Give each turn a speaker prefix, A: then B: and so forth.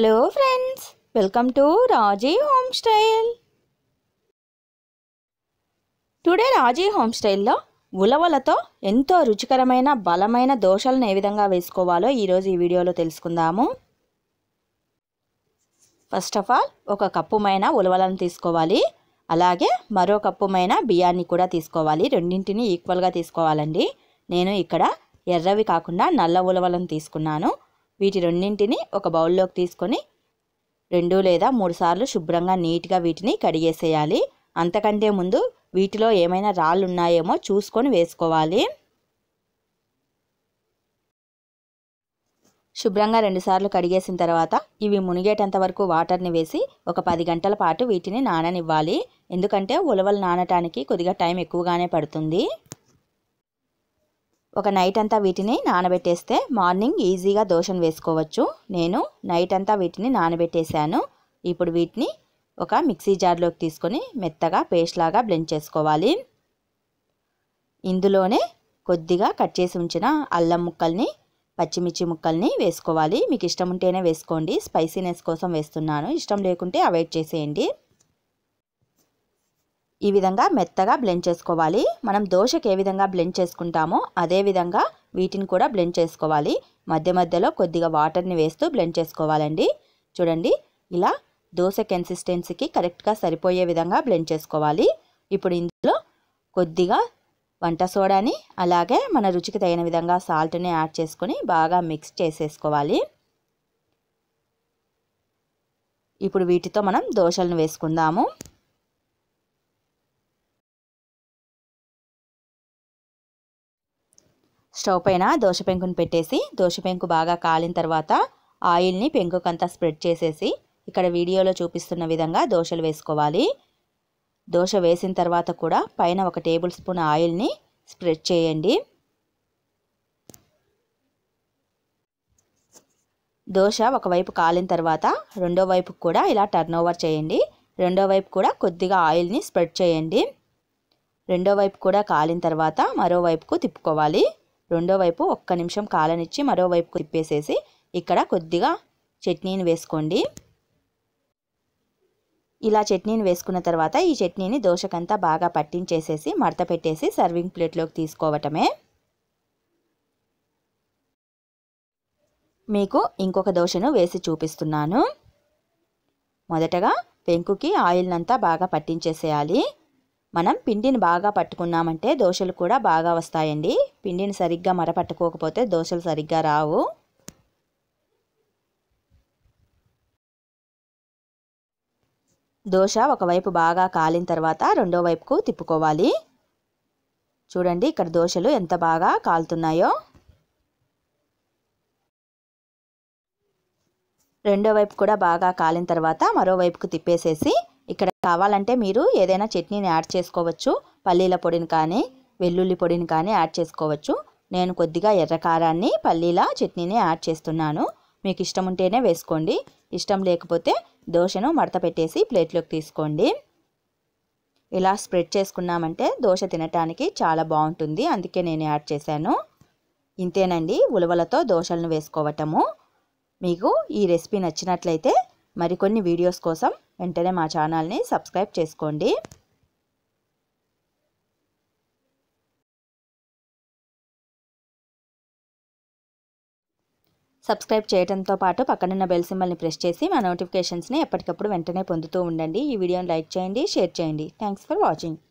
A: hello friends welcome to Raji home style today Raji home స్టైల్లో ఉలవలతో ఎంతో రుచికరమైన బలమైన దోశలను ఏ విధంగా వేసుకోవాలో ఈరోజు ఈ వీడియోలో తెలుసుకుందాము ఫస్ట్ ఆఫ్ ఆల్ ఒక కప్పుమైన ఉలవలను తీసుకోవాలి అలాగే మరో కప్పుమైన బియ్యాన్ని కూడా తీసుకోవాలి రెండింటిని ఈక్వల్గా తీసుకోవాలండి నేను ఇక్కడ ఎర్రవి కాకుండా నల్ల ఉలవలను తీసుకున్నాను వీటి రెండింటిని ఒక బౌల్లోకి తీసుకొని రెండు లేదా మూడు సార్లు శుభ్రంగా నీట్గా వీటిని కడిగేసేయాలి అంతకంటే ముందు వీటిలో ఏమైనా రాళ్ళు ఉన్నాయేమో చూసుకొని వేసుకోవాలి శుభ్రంగా రెండుసార్లు కడిగేసిన తర్వాత ఇవి మునిగేటంత వరకు వాటర్ని వేసి ఒక పది గంటల పాటు వీటిని నాననివ్వాలి ఎందుకంటే ఉలవలు నానటానికి కొద్దిగా టైం ఎక్కువగానే పడుతుంది ఒక నైట్ అంతా వీటిని నానబెట్టేస్తే మార్నింగ్ ఈజీగా దోశను వేసుకోవచ్చు నేను నైట్ అంతా వీటిని నానబెట్టేశాను ఇప్పుడు వీటిని ఒక మిక్సీ జార్లోకి తీసుకొని మెత్తగా పేస్ట్ లాగా బ్లెండ్ చేసుకోవాలి ఇందులోనే కొద్దిగా కట్ చేసి ఉంచిన అల్లం ముక్కల్ని పచ్చిమిర్చి ముక్కల్ని వేసుకోవాలి మీకు ఇష్టం ఉంటేనే వేసుకోండి స్పైసీనెస్ కోసం వేస్తున్నాను ఇష్టం లేకుంటే అవాయిడ్ చేసేయండి ఈ విధంగా మెత్తగా బ్లెండ్ చేసుకోవాలి మనం దోశకి ఏ విధంగా బ్లెండ్ చేసుకుంటామో అదే విధంగా వీటిని కూడా బ్లెండ్ చేసుకోవాలి మధ్య మధ్యలో కొద్దిగా వాటర్ని వేస్తూ బ్లెండ్ చేసుకోవాలండి చూడండి ఇలా దోశ కన్సిస్టెన్సీకి కరెక్ట్గా సరిపోయే విధంగా బ్లెండ్ చేసుకోవాలి ఇప్పుడు ఇందులో కొద్దిగా వంట సోడాని అలాగే మన రుచికి తగిన విధంగా సాల్ట్ని యాడ్ చేసుకొని బాగా మిక్స్ చేసేసుకోవాలి ఇప్పుడు వీటితో మనం దోశలను వేసుకుందాము స్టవ్ పైన దోశ పెంకుని పెట్టేసి దోశ పెంకు బాగా కాలిన తర్వాత ఆయిల్ని పెంకుకంతా స్ప్రెడ్ చేసేసి ఇక్కడ వీడియోలో చూపిస్తున్న విధంగా దోశలు వేసుకోవాలి దోశ వేసిన తర్వాత కూడా పైన ఒక టేబుల్ స్పూన్ ఆయిల్ని స్ప్రెడ్ చేయండి దోశ ఒకవైపు కాలిన తర్వాత రెండో వైపు కూడా ఇలా టర్న్ ఓవర్ చేయండి రెండో వైపు కూడా కొద్దిగా ఆయిల్ని స్ప్రెడ్ చేయండి రెండో వైపు కూడా కాలిన తర్వాత మరో వైపుకు తిప్పుకోవాలి రెండో వైపు ఒక్క నిమిషం కాలనిచ్చి మరో వైపుకు తిప్పేసేసి ఇక్కడ కొద్దిగా చట్నీని వేసుకోండి ఇలా చట్నీని వేసుకున్న తర్వాత ఈ చట్నీని దోశకంతా బాగా పట్టించేసేసి మడత పెట్టేసి సర్వింగ్ ప్లేట్లోకి తీసుకోవటమే మీకు ఇంకొక దోశను వేసి చూపిస్తున్నాను మొదటగా పెంకుకి ఆయిల్నంతా బాగా పట్టించేసేయాలి మనం పిండిని బాగా పట్టుకున్నామంటే దోశలు కూడా బాగా వస్తాయండి పిండిని సరిగ్గా మరపట్టుకోకపోతే దోశలు సరిగ్గా రావు దోశ ఒకవైపు బాగా కాలిన తర్వాత రెండో వైపుకు తిప్పుకోవాలి చూడండి ఇక్కడ దోశలు ఎంత బాగా కాలుతున్నాయో రెండో వైపు కూడా బాగా కాలిన తర్వాత మరో వైపుకు తిప్పేసేసి ఇక్కడ కావాలంటే మీరు ఏదైనా చట్నీని యాడ్ చేసుకోవచ్చు పల్లీల పొడిని కానీ వెల్లుల్లి పొడిని కానీ యాడ్ చేసుకోవచ్చు నేను కొద్దిగా ఎర్ర కారాన్ని పల్లీల చట్నీని యాడ్ చేస్తున్నాను మీకు ఇష్టం ఉంటేనే వేసుకోండి ఇష్టం లేకపోతే దోశను మడత పెట్టేసి ప్లేట్లోకి తీసుకోండి ఇలా స్ప్రెడ్ చేసుకున్నామంటే దోశ తినటానికి చాలా బాగుంటుంది అందుకే నేను యాడ్ చేశాను ఇంతేనండి ఉలవలతో దోశలను వేసుకోవటము మీకు ఈ రెసిపీ నచ్చినట్లయితే మరికొన్ని వీడియోస్ కోసం వెంటనే మా ఛానల్ని సబ్స్క్రైబ్ చేసుకోండి సబ్స్క్రైబ్ చేయడంతో పాటు పక్కనున్న బెల్ సింబల్ని ప్రెస్ చేసి మా నోటిఫికేషన్స్ని ఎప్పటికప్పుడు వెంటనే పొందుతూ ఉండండి ఈ వీడియోని లైక్ చేయండి షేర్ చేయండి థ్యాంక్స్ ఫర్ వాచింగ్